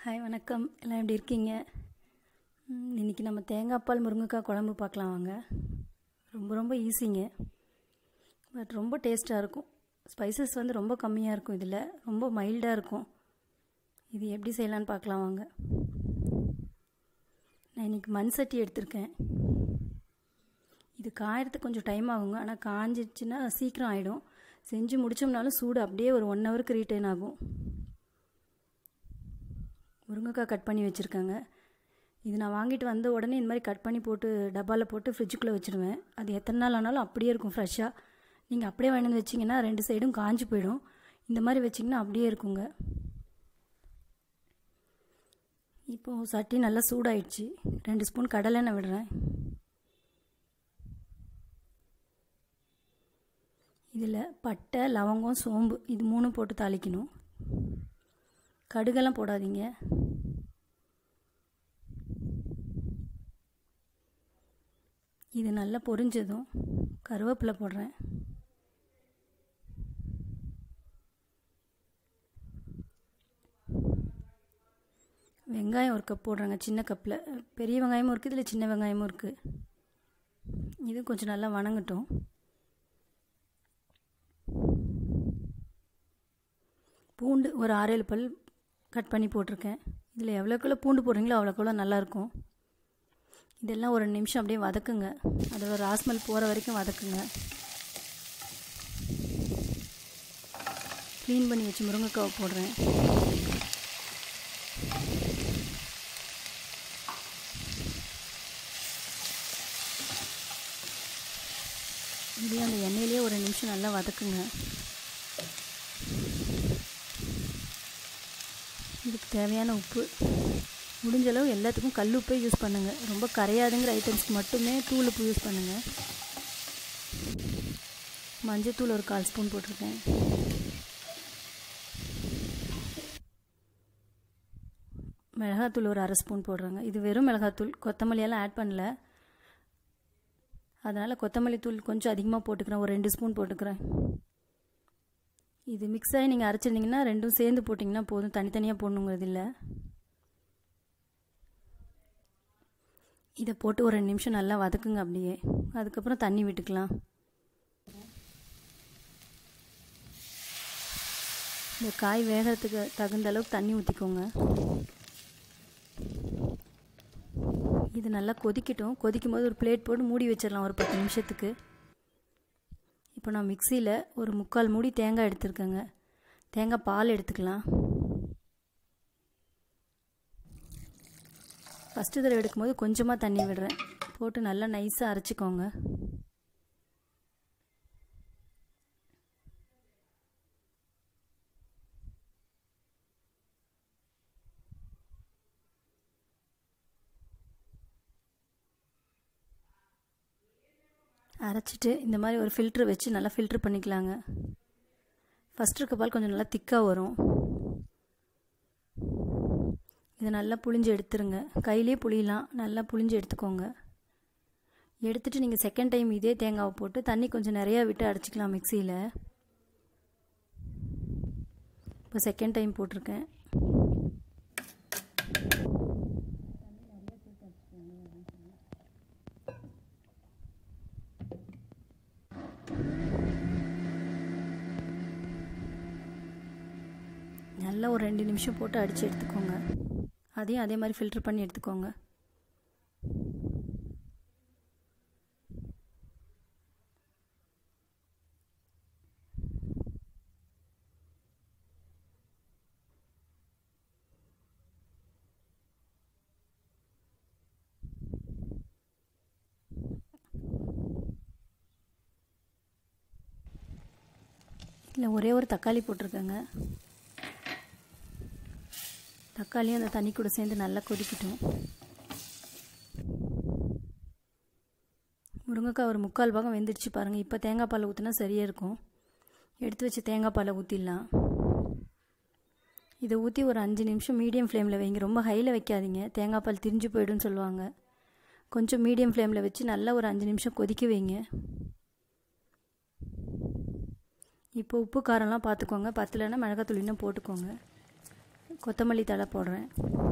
hi வணக்கம் எல்லாம் எப்படி இருக்கீங்க ம், இன்னைக்கு நம்ம தேங்காய் பால் முருங்கைக்காய் குழம்பு பார்க்கலாம் வாங்க ரொம்ப ரொம்ப ஈஸிங்க பட் ரொம்ப டேஸ்ட்டாக இருக்கும் ஸ்பைசஸ் வந்து ரொம்ப கம்மியாக இருக்கும் இதில் ரொம்ப மைல்டாக இருக்கும் இது எப்படி செய்யலான்னு பார்க்கலாம் வாங்க நான் இன்றைக்கி மண் சட்டி எடுத்திருக்கேன் இது காயறதுக்கு கொஞ்சம் டைம் ஆகுங்க ஆனால் காஞ்சிடுச்சுன்னா சீக்கிரம் ஆகிடும் செஞ்சு முடிச்சோம்னாலும் சூடு அப்படியே ஒரு ஒன் ஹவருக்கு ரீட்டைன் ஆகும் முருங்கைக்காய் கட் பண்ணி வச்சுருக்காங்க இது நான் வாங்கிட்டு வந்த உடனே இந்த மாதிரி கட் பண்ணி போட்டு டப்பாவில் போட்டு ஃப்ரிட்ஜுக்குள்ளே வச்சுருவேன் அது எத்தனை நாள் ஆனாலும் அப்படியே இருக்கும் ஃப்ரெஷ்ஷாக நீங்கள் அப்படியே வாங்கி வந்து வச்சிங்கன்னா ரெண்டு சைடும் காஞ்சி போயிடும் இந்த மாதிரி வச்சிங்கன்னா அப்படியே இருக்குங்க இப்போது சட்டி நல்லா சூடாயிடுச்சு ரெண்டு ஸ்பூன் கடலெண்ணெய் விடுறேன் இதில் பட்டை லவங்கம் சோம்பு இது மூணும் போட்டு தாளிக்கணும் கடுகெல்லாம் போடாதீங்க இது நல்லா பொரிஞ்சதும் கருவேப்பிலை போடுறேன் வெங்காயம் ஒரு கப் போடுறேங்க சின்ன கப்பில் பெரிய வெங்காயமும் இருக்குது இதில் சின்ன வெங்காயமும் இருக்குது இது கொஞ்சம் நல்லா வணங்கட்டும் பூண்டு ஒரு ஆறேழு பல் கட் பண்ணி போட்டிருக்கேன் இதில் எவ்வளோக்குள்ள பூண்டு போடுறீங்களோ அவ்வளோக்குள்ள நல்லாயிருக்கும் இதெல்லாம் ஒரு நிமிஷம் அப்படியே வதக்குங்க அதோட ராஸ்மல் போகிற வரைக்கும் வதக்குங்க க்ளீன் பண்ணி வச்சு முருங்கைக்காவை போடுறேன் இதே அந்த எண்ணெயிலே ஒரு நிமிஷம் நல்லா வதக்குங்க இதுக்கு தேவையான உப்பு முடிஞ்ச அளவு எல்லாத்துக்கும் கல் உப்பே யூஸ் பண்ணுங்கள் ரொம்ப கரையாதுங்கிற ஐட்டம்ஸ்க்கு மட்டுமே தூள் உப்பு யூஸ் பண்ணுங்கள் மஞ்சத்தூள் ஒரு கால் ஸ்பூன் போட்டிருக்கேன் மிளகாத்தூள் ஒரு அரை ஸ்பூன் போடுறேங்க இது வெறும் மிளகாத்தூள் கொத்தமல்லியெல்லாம் ஆட் பண்ணல அதனால் கொத்தமல்லி தூள் கொஞ்சம் அதிகமாக போட்டுக்கிறேன் ஒரு ரெண்டு ஸ்பூன் போட்டுக்கிறேன் இது மிக்ஸ் ஆகி நீங்கள் அரைச்சிருந்தீங்கன்னா ரெண்டும் சேர்ந்து போட்டிங்கன்னா போதும் தனித்தனியாக போடணுங்கிறது இல்லை இதை போட்டு ஒரு ரெண்டு நிமிஷம் நல்லா வதக்குங்க அப்படியே அதுக்கப்புறம் தண்ணி விட்டுக்கலாம் இந்த காய் வேகிறதுக்கு தகுந்த அளவுக்கு தண்ணி ஊற்றிக்கோங்க இது நல்லா கொதிக்கட்டும் கொதிக்கும் போது ஒரு பிளேட் போட்டு மூடி வச்சிடலாம் ஒரு பத்து நிமிஷத்துக்கு இப்போ நான் மிக்சியில் ஒரு முக்கால் மூடி தேங்காய் எடுத்துருக்கேங்க தேங்காய் பால் எடுத்துக்கலாம் ஃபஸ்ட்டு தடவை எடுக்கும்போது கொஞ்சமாக தண்ணி விடுறேன் போட்டு நல்லா நைஸாக அரைச்சிக்கோங்க அரைச்சிட்டு இந்த மாதிரி ஒரு ஃபில்ட்ரு வச்சு நல்லா ஃபில்ட்ரு பண்ணிக்கலாங்க ஃபஸ்ட் இருக்க பால் கொஞ்சம் நல்லா திக்காக வரும் இதை நல்லா புளிஞ்சு எடுத்துருங்க கையிலே புளியலாம் நல்லா புளிஞ்சு எடுத்துக்கோங்க எடுத்துகிட்டு நீங்கள் செகண்ட் டைம் இதே தேங்காவை போட்டு தண்ணி கொஞ்சம் நிறையா விட்டு அரைச்சிக்கலாம் மிக்சியில் இப்போ செகண்ட் டைம் போட்டிருக்கேன் நல்லா ஒரு ரெண்டு நிமிஷம் போட்டு அடித்து எடுத்துக்கோங்க அதையும் அதே மாதிரி ஃபில்டர் பண்ணி எடுத்துக்கோங்க இதில் ஒரே ஒரு தக்காளி போட்டிருக்கேங்க தக்காளியும் அந்த தண்ணி கூட சேர்ந்து நல்லா கொதிக்கட்டும் முருங்கைக்காய் ஒரு முக்கால் பாகம் வெந்துடுச்சு பாருங்கள் இப்போ தேங்காய் பால் ஊற்றினா சரியாக இருக்கும் எடுத்து வச்சு தேங்காய் பாலை ஊற்றிடலாம் இதை ஊற்றி ஒரு அஞ்சு நிமிஷம் மீடியம் ஃப்ளேமில் வைங்க ரொம்ப ஹையில் வைக்காதீங்க தேங்காய் பால் திரிஞ்சு போயிடும்னு சொல்லுவாங்க கொஞ்சம் மீடியம் ஃப்ளேமில் வச்சு நல்லா ஒரு அஞ்சு நிமிஷம் கொதிக்க வைங்க இப்போ உப்பு காரம்லாம் பார்த்துக்கோங்க பத்தலைன்னா மிளகாத்தூள் இன்னும் போட்டுக்கோங்க கொத்தமல்லி தழை போடுறேன்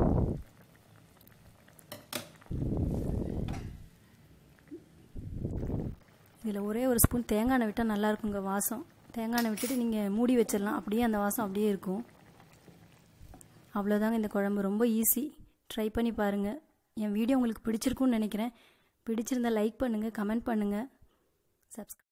இதில் ஒரே ஒரு ஸ்பூன் தேங்காய் எண்ணெய் விட்டால் நல்லா இருக்குங்க வாசம் தேங்காய் எண்ணெய் விட்டுட்டு நீங்கள் மூடி வச்சிடலாம் அப்படியே அந்த வாசம் அப்படியே இருக்கும் அவ்வளோதாங்க இந்த குழம்பு ரொம்ப ஈஸி ட்ரை பண்ணி பாருங்கள் என் வீடியோ உங்களுக்கு பிடிச்சிருக்குன்னு நினைக்கிறேன் பிடிச்சிருந்தா லைக் பண்ணுங்கள் கமெண்ட் பண்ணுங்கள் சப்ஸ்கிரைப்